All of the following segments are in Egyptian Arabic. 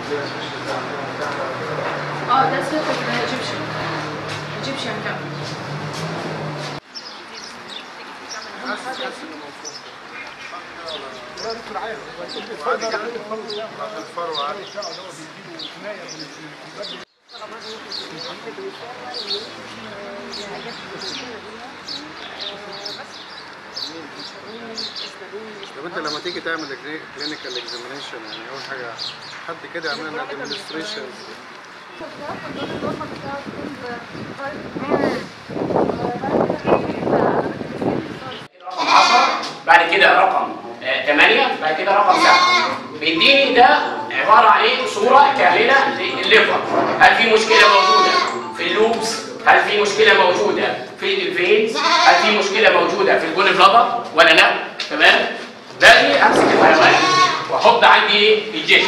اه ده سويتر ايجيبشن ايجيبشن كاب طب انت لما تيجي تعمل كلينيكال اكزامينيشن يعني اول حاجه حد كده يعمل لنا ادمنستريشن رقم 10 بعد كده رقم 8 بعد كده رقم 7 بيديني ده عباره عن ايه صوره كامله للليفر هل في مشكله موجوده في اللوبس هل في مشكله موجوده في الفينز هل في مشكله موجوده في الجول بلادر ولا لا تمام باقي امسك الحيوان واحط عندي ايه الجيت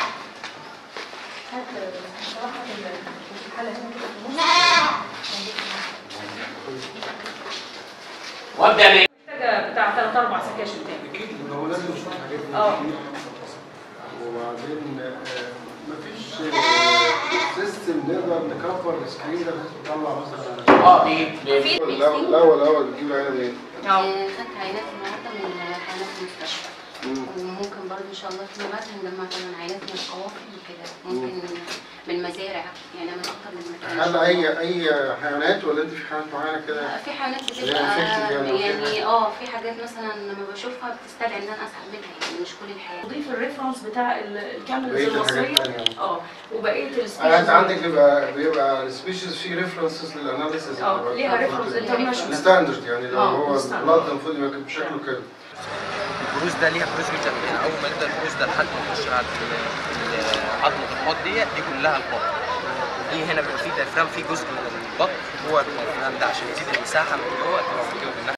وابدا من محتاجه بتاع ثلاث اربع سكاشن تاني اكيد ان هو لازم يشوف الحاجات دي اه. كتير. وبعدين آه، مفيش سيستم نقدر نكفر السكرين ده بحيث نطلع مثلا اه دي دي- الاول الاول الاول بتجيب عينه منين؟ اه خدت عينات النهارده من حيوانات المستشفى وممكن برضه ان شاء الله فيما بعد هنجمع كمان عينات من القوافل وكده ممكن من المزارع يعني من اكتر من مكان هل اي اي حيوانات ولا انت في حيوانات معينه كده؟ في حيوانات اللي بتبقى هي infected يعني وفي يعني اه في حاجات مثلا لما بشوفها بتستدعي ان انا اسحب منها يعني مش كل الحيوانات نضيف الريفرنس بتاع ال- الكاميرز بقية الحاجات المصريه التانية. اه وبقيه انا انت السبيشيز عندك بيبقى بيبقى السبيشيز فيه ريفرنسز للاناليسيس اه ليها ريفرنس انترناشونال الستاندرد يعني لو اه، هو الستاندرد. البلاد المفروض يبقى بشكله كده البروز ده ليها بروز من اول ما نبدا البروز ده لحد ما نخش على ال- ال- عظمه الحوض ديت دي كلها البطن دي هنا بيبقى في ديافرام في جزء من البطن هو الديافرام ده عشان يزيد المساحه من جوه تبقى موجوده من